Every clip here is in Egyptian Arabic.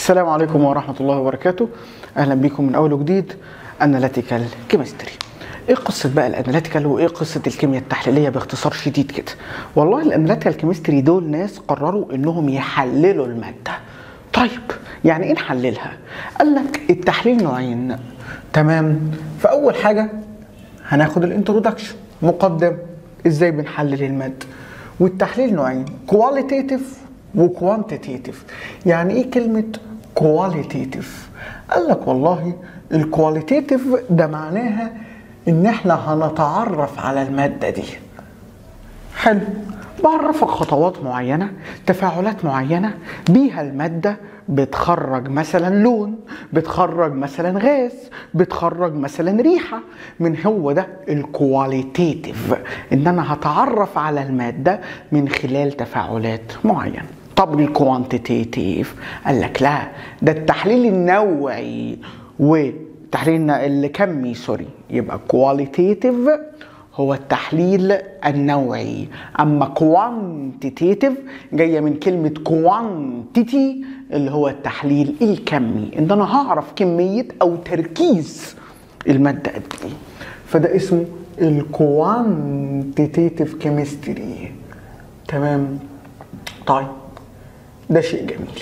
السلام عليكم ورحمة الله وبركاته أهلا بكم من أول وجديد أناليتيكال كيمستري ايه قصة بقى الاناليتيكال وايه قصة الكيمياء التحليلية باختصار شديد كده والله الاناليتيكال كيمستري دول ناس قرروا انهم يحللوا المادة طيب يعني ايه نحللها قال لك التحليل نوعين تمام فاول حاجة هناخد الانترودكشن مقدم ازاي بنحلل المادة والتحليل نوعين كواليتيتيف وكوانتيتيف يعني ايه كلمة كواليتيتيف قال لك والله الكواليتيتيف ده معناها ان احنا هنتعرف على المادة دي حلو بعرفك خطوات معينة تفاعلات معينة بيها المادة بتخرج مثلا لون بتخرج مثلا غاز بتخرج مثلا ريحة من هو ده الكواليتيتيف ان انا هتعرف على المادة من خلال تفاعلات معينة طب الكوانتيتيف قال لك لا ده التحليل النوعي والتحليل الكمي سوري يبقى كواليتيتيف هو التحليل النوعي اما كوانتيتيف جايه من كلمه كوانتيتي اللي هو التحليل الكمي ان انا هعرف كميه او تركيز الماده قد ايه فده اسمه الكوانتيتيف كيمستري تمام طيب ده شيء جميل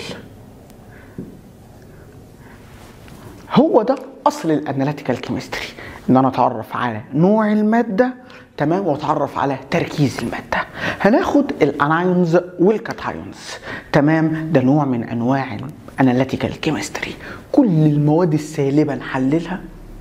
هو ده اصل الاناليتيكال كيمستري ان انا اتعرف على نوع الماده تمام واتعرف على تركيز الماده هناخد الانايونز والكاتايونز تمام ده نوع من انواع الاناليتيكال كيمستري كل المواد السالبه نحللها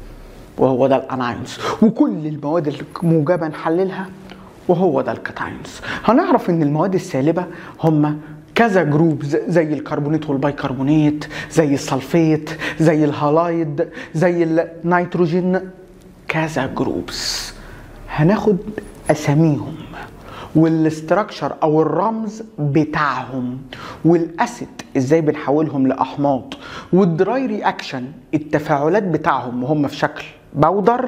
وهو ده الانايونز وكل المواد الموجبه نحللها وهو ده الكاتايونز هنعرف ان المواد السالبه هم كذا جروبز زي الكربونات والبيكربونات زي السلفيت زي الهالايد زي النيتروجين كذا جروبز هناخد اساميهم والاستراكشر او الرمز بتاعهم والاسيد ازاي بنحولهم لاحماض والدراي رياكشن التفاعلات بتاعهم وهم في شكل باودر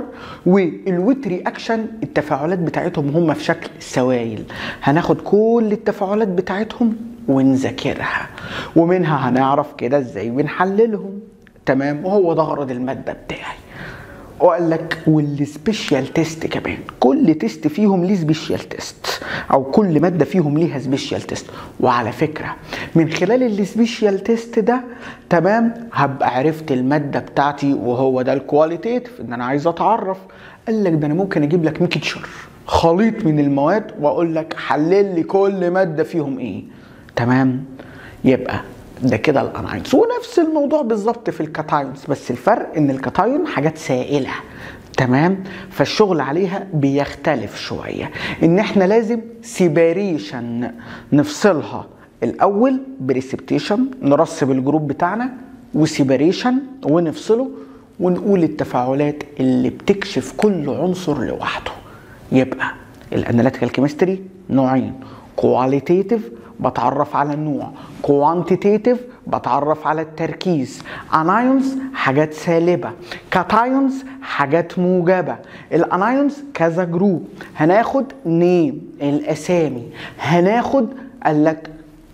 والويت رياكشن التفاعلات بتاعتهم هم في شكل سوائل هناخد كل التفاعلات بتاعتهم ونذاكرها ومنها هنعرف كده ازاي بنحللهم تمام وهو ده غرض الماده بتاعي وقال لك والسبيشال تيست كمان كل تيست فيهم ليه سبيشال تيست او كل ماده فيهم ليها سبيشال تيست وعلى فكره من خلال السبيشال تيست ده تمام هبقى عرفت الماده بتاعتي وهو ده الكواليتيف ان انا عايز اتعرف قال لك ده انا ممكن اجيب لك ميكتشر خليط من المواد واقول لك حلل لي كل ماده فيهم ايه تمام يبقى ده كده الانايونز ونفس الموضوع بالظبط في الكاتايونز بس الفرق ان الكاتايون حاجات سائله تمام فالشغل عليها بيختلف شويه ان احنا لازم سيباريشن نفصلها الاول بريسبتيشن نرسب الجروب بتاعنا وسيباريشن ونفصله ونقول التفاعلات اللي بتكشف كل عنصر لوحده يبقى الاناليتيكال كيمستري نوعين كواليتيتيف بتعرف على النوع كوانتيتيف بتعرف على التركيز انايونز حاجات سالبه كاتايونز حاجات موجبه الانايونز كذا جروب هناخد نيم الاسامي هناخد قال لك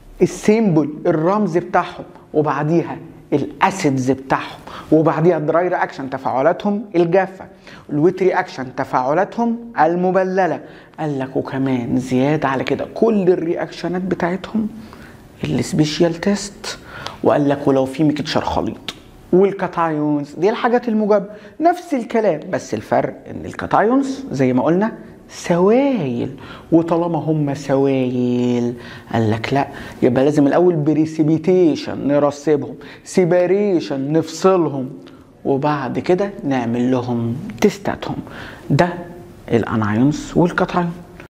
السيمبل الرمز بتاعهم وبعديها الاسيدز بتاعهم وبعديها الدراي رياكشن تفاعلاتهم الجافه الويت رياكشن تفاعلاتهم المبلله قال لك وكمان زياده على كده كل الرياكشنات بتاعتهم السبيشال تيست وقال لك ولو في ميكتشر خليط والكاتايونز دي الحاجات الموجبه نفس الكلام بس الفرق ان الكاتايونز زي ما قلنا سوائل وطالما هم سوائل قال لك لا يبقى لازم الاول بريسيبيتيشن نرسبهم سيباريشن نفصلهم وبعد كده نعمل لهم تيستاتهم ده الانايونز والكاتايون